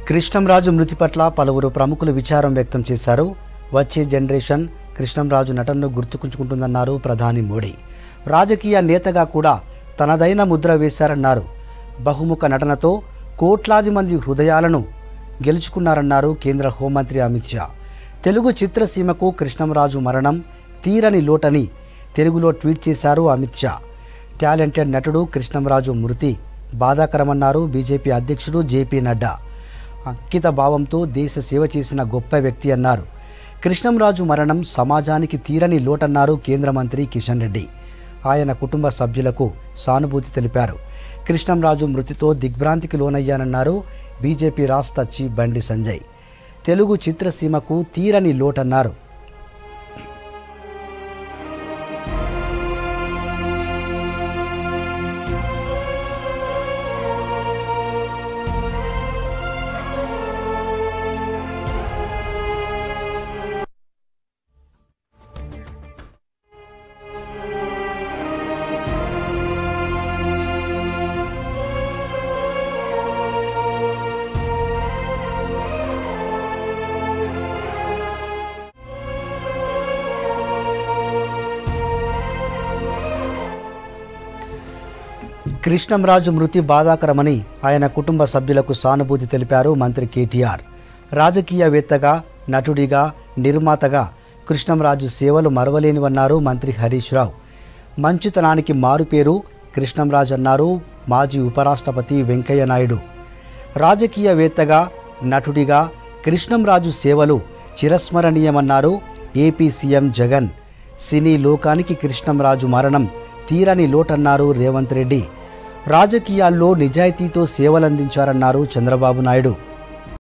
కృష్ణంరాజు మృతి పట్ల పలువురు ప్రముఖులు విచారం వ్యక్తం చేశారు వచ్చే జనరేషన్ కృష్ణంరాజు నటనను గుర్తుకుంచుకుంటుందన్నారు ప్రధాని మోడీ రాజకీయ నేతగా కూడా తనదైన ముద్ర వేశారన్నారు బహుముఖ నటనతో కోట్లాది మంది హృదయాలను గెలుచుకున్నారన్నారు కేంద్ర హోంమంత్రి అమిత్ షా తెలుగు చిత్రసీమకు కృష్ణంరాజు మరణం తీరని లోటని తెలుగులో ట్వీట్ చేశారు అమిత్ షా టాలెంటెడ్ నటుడు కృష్ణంరాజు మృతి బాధాకరమన్నారు బీజేపీ అధ్యక్షుడు జేపీ నడ్డా అంకిత భావంతో దేశ సేవ చేసిన గొప్ప వ్యక్తి అన్నారు కృష్ణంరాజు మరణం సమాజానికి తీరని లోటన్నారు కేంద్ర మంత్రి కిషన్ రెడ్డి ఆయన కుటుంబ సభ్యులకు సానుభూతి తెలిపారు కృష్ణంరాజు మృతితో దిగ్భ్రాంతికి లోనయ్యానన్నారు బీజేపీ రాష్ట్ర చీఫ్ బండి సంజయ్ తెలుగు చిత్రసీమకు తీరని లోటన్నారు కృష్ణంరాజు మృతి బాధాకరమని ఆయన కుటుంబ సభ్యులకు సానుభూతి తెలిపారు మంత్రి కేటీఆర్ రాజకీయవేత్తగా నటుడిగా నిర్మాతగా కృష్ణంరాజు సేవలు మరవలేనివన్నారు మంత్రి హరీష్ రావు మంచితనానికి మారుపేరు కృష్ణంరాజు అన్నారు మాజీ ఉపరాష్ట్రపతి వెంకయ్య నాయుడు రాజకీయవేత్తగా నటుడిగా కృష్ణంరాజు సేవలు చిరస్మరణీయమన్నారు ఏపీ సీఎం జగన్ సినీ లోకానికి కృష్ణంరాజు మరణం తీరని లోటన్నారు రేవంత్ రెడ్డి రాజకీయాల్లో నిజాయితీతో సేవలందించారన్నారు చంద్రబాబు నాయుడు